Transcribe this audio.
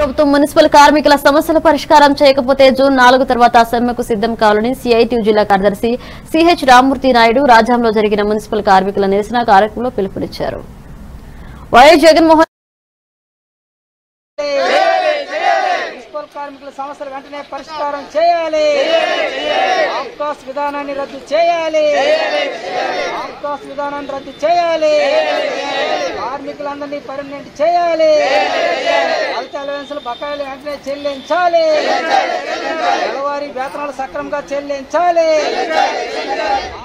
ప్రభుత్వం మున్సిపల్ కార్మికుల సమస్యల పరిష్కారం చేయకపోతే జూన్ నాలుగు తర్వాత సమ్మెకు సిద్ధం కావాలని సిఐటి జిల్లా కార్యదర్శి సిహెచ్ రామ్మూర్తి నాయుడు రాజ్యంలో జరిగిన మున్సిపల్ కార్మికుల నిరసన కార్యక్రమంలో పిలుపునిచ్చారు వైఎస్ జగన్మోహన్ మున్సిపల్ కార్మికుల సమస్యలు వెంటనే పరిష్కారం చేయాలి ఆఫ్కాస్ విధానాన్ని రద్దు చేయాలి ఆఫ్కాస్ విధానాన్ని రద్దు చేయాలి కార్మికులందరినీ పర్మనెంట్ చేయాలి హెల్త్ అలవెన్స్ల బకాయిలు వెంటనే చెల్లించాలి నెలవారీ వేతనాలు సక్రమంగా చెల్లించాలి